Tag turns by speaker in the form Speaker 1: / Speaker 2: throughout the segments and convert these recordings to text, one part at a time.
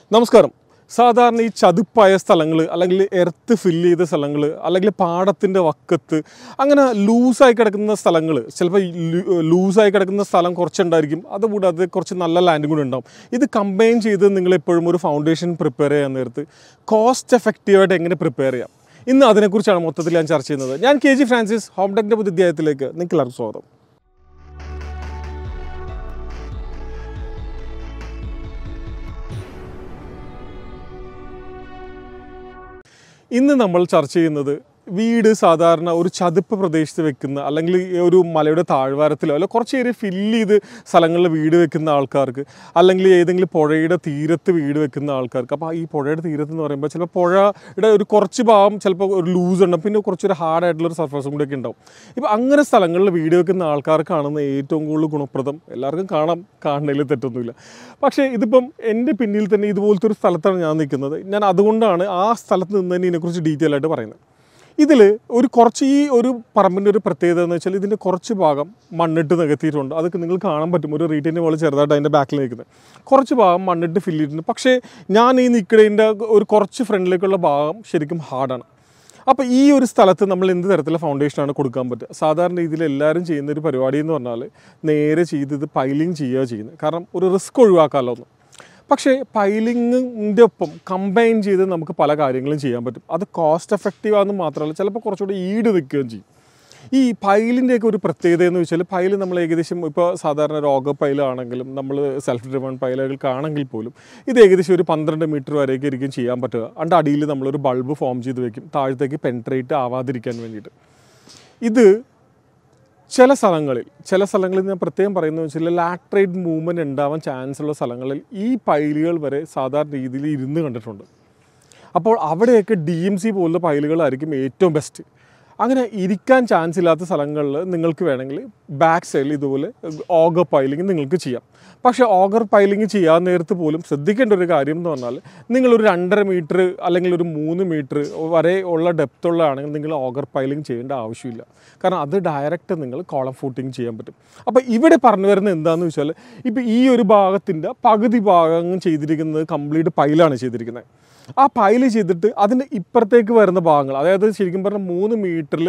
Speaker 1: നമസ്കാരം സാധാരണ ഈ ചതുപ്പായ സ്ഥലങ്ങൾ അല്ലെങ്കിൽ എർത്ത് ഫില്ല് ചെയ്ത സ്ഥലങ്ങൾ അല്ലെങ്കിൽ പാടത്തിൻ്റെ വക്കത്ത് അങ്ങനെ ലൂസായി കിടക്കുന്ന സ്ഥലങ്ങൾ ചിലപ്പോൾ ലൂസായി കിടക്കുന്ന സ്ഥലം കുറച്ചുണ്ടായിരിക്കും അതുകൂടാതെ കുറച്ച് നല്ല ലാൻഡും കൂടി ഉണ്ടാവും ഇത് കമ്പൈൻ ചെയ്ത് നിങ്ങൾ എപ്പോഴും ഒരു ഫൗണ്ടേഷൻ പ്രിപ്പയർ ചെയ്യാൻ നേരത്ത് കോസ്റ്റ് എഫക്റ്റീവായിട്ട് എങ്ങനെ പ്രിപ്പയർ ചെയ്യാം ഇന്ന് അതിനെക്കുറിച്ചാണ് മൊത്തത്തിൽ ഞാൻ ചർച്ച ചെയ്യുന്നത് ഞാൻ കെ ജി ഫ്രാൻസിസ് ഹോം ടെക്കിൻ്റെ പുതിയ അധ്യായത്തിലേക്ക് നിങ്ങൾക്ക് എല്ലാവർക്കും സ്വാഗതം ഇന്ന് നമ്മൾ ചർച്ച ചെയ്യുന്നത് വീട് സാധാരണ ഒരു ചതുപ്പ് പ്രദേശത്ത് വെക്കുന്ന അല്ലെങ്കിൽ ഈ ഒരു മലയുടെ താഴ്വാരത്തിലോ അല്ല കുറച്ച് ഏരിയ ഫില്ല് ചെയ്ത് സ്ഥലങ്ങളിൽ വീട് വെക്കുന്ന ആൾക്കാർക്ക് അല്ലെങ്കിൽ ഏതെങ്കിലും പുഴയുടെ തീരത്ത് വീട് വെക്കുന്ന ആൾക്കാർക്ക് അപ്പോൾ ഈ പുഴയുടെ തീരത്ത് എന്ന് പറയുമ്പോൾ ചിലപ്പോൾ പുഴയുടെ ഒരു കുറച്ച് ഭാഗം ചിലപ്പോൾ ഒരു ലൂസ് ഉണ്ടാവും പിന്നെ കുറച്ചൊരു ഹാർഡായിട്ടുള്ള ഒരു സർഫസും കൂടെ ഒക്കെ ഉണ്ടാവും ഇപ്പോൾ അങ്ങനെ സ്ഥലങ്ങളിൽ വീട് വെക്കുന്ന ആൾക്കാർക്കാണെന്ന് ഏറ്റവും കൂടുതൽ ഗുണപ്രദം എല്ലാവർക്കും കാണാം കാണുന്നതിൽ തെറ്റൊന്നുമില്ല പക്ഷേ ഇതിപ്പം എൻ്റെ പിന്നിൽ തന്നെ ഇതുപോലത്തെ ഒരു സ്ഥലത്താണ് ഞാൻ നിൽക്കുന്നത് ഞാൻ അതുകൊണ്ടാണ് ആ സ്ഥലത്ത് നിന്ന് തന്നെ ഇതിനെക്കുറിച്ച് ഡീറ്റെയിൽ ആയിട്ട് പറയുന്നത് ഇതിൽ ഒരു കുറച്ച് ഈ ഒരു പറമ്പിൻ്റെ ഒരു പ്രത്യേകത എന്ന് വെച്ചാൽ ഇതിൻ്റെ കുറച്ച് ഭാഗം മണ്ണിട്ട് നികത്തിയിട്ടുണ്ട് അതൊക്കെ നിങ്ങൾക്ക് കാണാൻ പറ്റും ഒരു റീറ്റൈൻ്റെ പോലെ ചെറുതായിട്ട് അതിൻ്റെ ബാക്കിൽ നിൽക്കുന്നത് കുറച്ച് ഭാഗം മണ്ണിട്ട് ഫില്ല് ചെയ്തിട്ടുണ്ട് പക്ഷേ ഞാൻ ഈ നിൽക്കുന്നതിൻ്റെ ഒരു കുറച്ച് ഫ്രണ്ടിലേക്കുള്ള ഭാഗം ശരിക്കും ഹാർഡാണ് അപ്പോൾ ഈ ഒരു സ്ഥലത്ത് നമ്മൾ എന്ത് തരത്തിലുള്ള ഫൗണ്ടേഷനാണ് കൊടുക്കാൻ പറ്റുക സാധാരണ രീതിയിൽ എല്ലാവരും ചെയ്യുന്ന ഒരു പരിപാടി എന്ന് പറഞ്ഞാൽ നേരെ ചെയ്ത് ഇത് പൈലിംഗ് ചെയ്യുക ചെയ്യുന്നത് കാരണം ഒരു റിസ്ക് ഒഴിവാക്കാമല്ലോ ഒന്ന് പക്ഷേ പൈലിങ്ങിൻ്റെ ഒപ്പം കമ്പൈൻ ചെയ്ത് നമുക്ക് പല കാര്യങ്ങളും ചെയ്യാൻ പറ്റും അത് കോസ്റ്റ് എഫക്റ്റീവ് ആണെന്ന് മാത്രമല്ല ചിലപ്പോൾ കുറച്ചുകൂടി ഈട് നിൽക്കുകയും ചെയ്യും ഈ പൈലിൻ്റെയൊക്കെ ഒരു പ്രത്യേകത എന്ന് വെച്ചാൽ പൈൽ നമ്മൾ ഏകദേശം ഇപ്പോൾ സാധാരണ രോഗ പൈലാണെങ്കിലും നമ്മൾ സെൽഫ് ഡ്രിവൺ പൈലുകൾക്കാണെങ്കിൽ പോലും ഇത് ഏകദേശം ഒരു പന്ത്രണ്ട് മീറ്റർ വരെയൊക്കെ ആയിരിക്കും ചെയ്യാൻ പറ്റുക അതിൻ്റെ അടിയിൽ നമ്മളൊരു ബൾബ് ഫോം ചെയ്ത് വെക്കും താഴത്തേക്ക് പെൻട്രേറ്റ് ആവാതിരിക്കാൻ വേണ്ടിയിട്ട് ഇത് ചില സ്ഥലങ്ങളിൽ ചില സ്ഥലങ്ങളിൽ ഞാൻ പ്രത്യേകം പറയുന്നത് വെച്ചാൽ ലാട്രേറ്റ് മൂവ്മെൻറ്റ് ഉണ്ടാവാൻ ചാൻസ് ഉള്ള സ്ഥലങ്ങളിൽ ഈ പൈലുകൾ വരെ സാധാരണ രീതിയിൽ ഇരുന്ന് കണ്ടിട്ടുണ്ട് അപ്പോൾ അവിടെയൊക്കെ ഡി എം സി പോലുള്ള പൈലുകളായിരിക്കും ഏറ്റവും ബെസ്റ്റ് അങ്ങനെ ഇരിക്കാൻ ചാൻസ് ഇല്ലാത്ത സ്ഥലങ്ങളിൽ നിങ്ങൾക്ക് വേണമെങ്കിൽ ബാക്ക് സൈഡിൽ ഇതുപോലെ ഓഗർ പൈലിംഗ് നിങ്ങൾക്ക് ചെയ്യാം പക്ഷേ ഓഗർ പൈലിംഗ് ചെയ്യാൻ നേരത്ത് പോലും ശ്രദ്ധിക്കേണ്ട ഒരു കാര്യം എന്ന് പറഞ്ഞാൽ നിങ്ങളൊരു രണ്ടര മീറ്റർ അല്ലെങ്കിൽ ഒരു മൂന്ന് മീറ്റർ വരെ ഉള്ള ഡെപ്ത് ഉള്ളതാണെങ്കിൽ നിങ്ങൾ ഓഗർ പൈലിംഗ് ചെയ്യേണ്ട ആവശ്യമില്ല കാരണം അത് ഡയറക്റ്റ് നിങ്ങൾ കോളം ഫൂട്ടിങ് ചെയ്യാൻ പറ്റും അപ്പോൾ ഇവിടെ പറഞ്ഞു വരുന്നത് എന്താണെന്ന് വെച്ചാൽ ഇപ്പോൾ ഈ ഒരു ഭാഗത്തിൻ്റെ പകുതി ഭാഗം ചെയ്തിരിക്കുന്നത് കംപ്ലീറ്റ് പൈലാണ് ചെയ്തിരിക്കുന്നത് ആ പൈല് ചെയ്തിട്ട് അതിൻ്റെ ഇപ്പുറത്തേക്ക് വരുന്ന ഭാഗങ്ങൾ അതായത് ശരിക്കും പറഞ്ഞാൽ മൂന്ന് മീറ്ററിൽ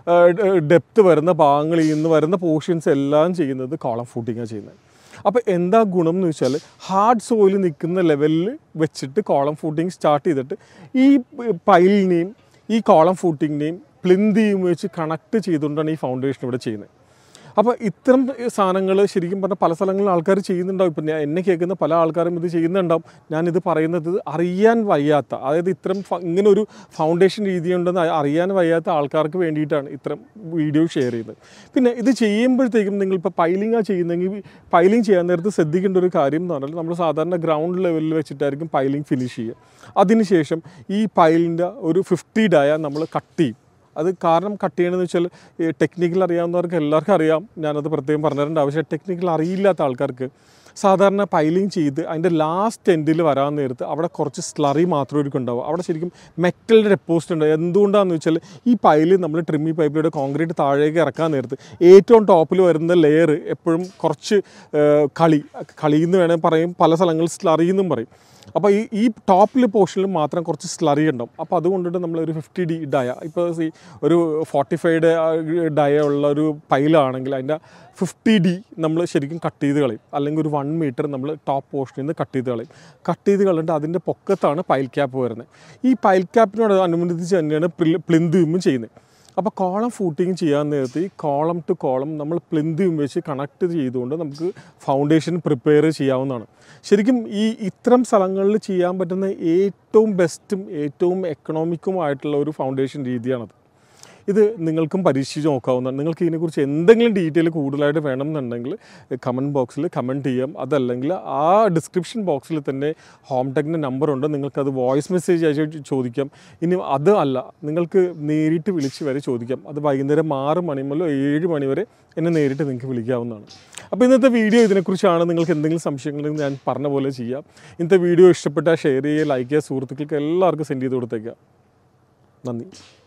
Speaker 1: ഡെപ്ത് വരുന്ന ഭാഗങ്ങളിൽ നിന്ന് വരുന്ന പോർഷൻസ് എല്ലാം ചെയ്യുന്നത് കോളം ഫൂട്ടിങ്ങാണ് ചെയ്യുന്നത് അപ്പോൾ എന്താ ഗുണം എന്ന് വെച്ചാൽ ഹാർഡ് സോയിൽ നിൽക്കുന്ന ലെവലിൽ വെച്ചിട്ട് കോളം ഫൂട്ടിങ് സ്റ്റാർട്ട് ചെയ്തിട്ട് ഈ പൈലിനെയും ഈ കോളം ഫൂട്ടിങ്ങിനെയും പ്ലിന്തിയും വെച്ച് കണക്ട് ചെയ്തുകൊണ്ടാണ് ഈ ഫൗണ്ടേഷൻ ഇവിടെ ചെയ്യുന്നത് അപ്പോൾ ഇത്തരം സാധനങ്ങൾ ശരിക്കും പറഞ്ഞാൽ പല സ്ഥലങ്ങളിൽ ആൾക്കാർ ചെയ്യുന്നുണ്ടാവും ഇപ്പം ഞാൻ എന്നെ കേൾക്കുന്ന പല ആൾക്കാരും ഇത് ചെയ്യുന്നുണ്ടാവും ഞാനിത് പറയുന്നത് അറിയാൻ വയ്യാത്ത അതായത് ഇത്തരം ഫ- ഇങ്ങനെ ഒരു ഫൗണ്ടേഷൻ രീതിയുണ്ടെന്ന് അ- അറിയാൻ വയ്യാത്ത ആൾക്കാർക്ക് വേണ്ടിയിട്ടാണ് ഇത്തരം വീഡിയോ ഷെയർ ചെയ്യുന്നത് പിന്നെ ഇത് ചെയ്യുമ്പോഴത്തേക്കും നിങ്ങളിപ്പോൾ പൈലിംഗ് ചെയ്യുന്നെങ്കിൽ പൈലിംഗ് ചെയ്യാൻ നേരത്ത് ശ്രദ്ധിക്കേണ്ട ഒരു കാര്യം എന്ന് പറഞ്ഞാൽ നമ്മൾ സാധാരണ ഗ്രൗണ്ട് ലെവലിൽ വെച്ചിട്ടായിരിക്കും പൈലിംഗ് ഫിനിഷ് ചെയ്യുക അതിനുശേഷം ഈ പൈലിൻ്റെ ഒരു ഫിഫ്റ്റി ഡയ നമ്മൾ കട്ട് ചെയ്യും അത് കാരണം കട്ട് ചെയ്യണമെന്ന് വെച്ചാൽ ഈ ടെക്നിക്കൽ അറിയാവുന്നവർക്ക് എല്ലാവർക്കും അറിയാം ഞാനത് പ്രത്യേകം പറഞ്ഞു തരേണ്ട ആവശ്യം ടെക്നിക്കൽ അറിയില്ലാത്ത ആൾക്കാർക്ക് സാധാരണ പൈലിംഗ് ചെയ്ത് അതിൻ്റെ ലാസ്റ്റ് എൻഡിൽ വരാൻ നേരത്ത് അവിടെ കുറച്ച് സ്ലറി മാത്രമേ ഒരു ഉണ്ടാവും അവിടെ ശരിക്കും മെറ്റലിൻ്റെ ഡെപ്പോസിറ്റ് ഉണ്ട് എന്തുകൊണ്ടാണെന്ന് വെച്ചാൽ ഈ പൈല് നമ്മൾ ട്രിമ്മി പൈപ്പിലൂടെ കോൺക്രീറ്റ് താഴേക്ക് ഇറക്കാൻ നേരത്ത് ഏറ്റവും ടോപ്പിൽ വരുന്ന ലെയർ എപ്പോഴും കുറച്ച് ഏഹ്, കളി കളി എന്ന് വേണമെങ്കിൽ പറയും പല സ്ഥലങ്ങളിൽ സ്ലറി എന്നും പറയും അപ്പോൾ ഈ ഈ ടോപ്പിൽ പോർഷനിൽ മാത്രം കുറച്ച് സ്ലറി ഉണ്ടാവും അപ്പോൾ അതുകൊണ്ടിട്ട് നമ്മൾ ഒരു ഫിഫ്റ്റി ഡി ഡയ ഇപ്പോൾ ഈ ഒരു ഫോർട്ടി ഫൈവ് ഡയ ഉള്ള ഒരു പൈലാണെങ്കിൽ അതിൻ്റെ ഫിഫ്റ്റി ഡി നമ്മൾ ശരിക്കും കട്ട് ചെയ്ത് കളയും അല്ലെങ്കിൽ ഒരു വൺ മീറ്റർ നമ്മൾ ടോപ്പ് പോർഷനിൽ നിന്ന് കട്ട് ചെയ്ത് കളയും കട്ട് ചെയ്ത് കളഞ്ഞിട്ട് അതിൻ്റെ പൊക്കത്താണ് പൈൽ ക്യാപ്പ് വരുന്നത് ഈ പൈൽ ക്യാപ്പിനോട് അനുബന്ധിച്ച് തന്നെയാണ് പ്ലിന്ത് ബീമും ചെയ്യുന്നത് അപ്പോൾ കോളം ഫൂട്ടിങ് ചെയ്യാൻ നേരത്ത് ഈ കോളം ടു കോളം നമ്മൾ പ്ലിന്തും വെച്ച് കണക്ട് ചെയ്തുകൊണ്ട് നമുക്ക് ഫൗണ്ടേഷൻ പ്രിപ്പയർ ചെയ്യാവുന്നതാണ് ശരിക്കും ഈ ഇത്തരം സ്ഥലങ്ങളിൽ ചെയ്യാൻ പറ്റുന്ന ഏറ്റവും ബെസ്റ്റും ഏറ്റവും എക്കണോമിക്കുമായിട്ടുള്ള ഒരു ഫൗണ്ടേഷൻ രീതിയാണത് ഇത് നിങ്ങൾക്കും പരീക്ഷിച്ച് നോക്കാവുന്നതാണ് നിങ്ങൾക്ക് ഇതിനെക്കുറിച്ച് എന്തെങ്കിലും ഡീറ്റെയിൽ കൂടുതലായിട്ട് വേണമെന്നുണ്ടെങ്കിൽ കമൻറ്റ് ബോക്സിൽ കമൻറ്റ് ചെയ്യാം അതല്ലെങ്കിൽ ആ ഡിസ്ക്രിപ്ഷൻ ബോക്സിൽ തന്നെ ഹോം ടെക്കിൻ്റെ നമ്പറുണ്ട് നിങ്ങൾക്കത് വോയിസ് മെസ്സേജ് അയച്ച് ചോദിക്കാം ഇനി അത് അല്ല നിങ്ങൾക്ക് നേരിട്ട് വിളിച്ച് വരെ ചോദിക്കാം അത് വൈകുന്നേരം ആറ് മണി മുതൽ ഏഴ് മണി വരെ എന്നെ നേരിട്ട് നിങ്ങൾക്ക് വിളിക്കാവുന്നതാണ് അപ്പോൾ ഇന്നത്തെ വീഡിയോ ഇതിനെക്കുറിച്ചാണ് നിങ്ങൾക്ക് എന്തെങ്കിലും സംശയങ്ങളുണ്ടെങ്കിൽ ഞാൻ പറഞ്ഞ പോലെ ചെയ്യാം ഇന്നത്തെ വീഡിയോ ഇഷ്ടപ്പെട്ടാൽ ഷെയർ ചെയ്യുക ലൈക്ക് ചെയ്യുക സുഹൃത്തുക്കൾക്ക് എല്ലാവർക്കും സെൻഡ് ചെയ്ത് കൊടുത്തേക്കാം നന്ദി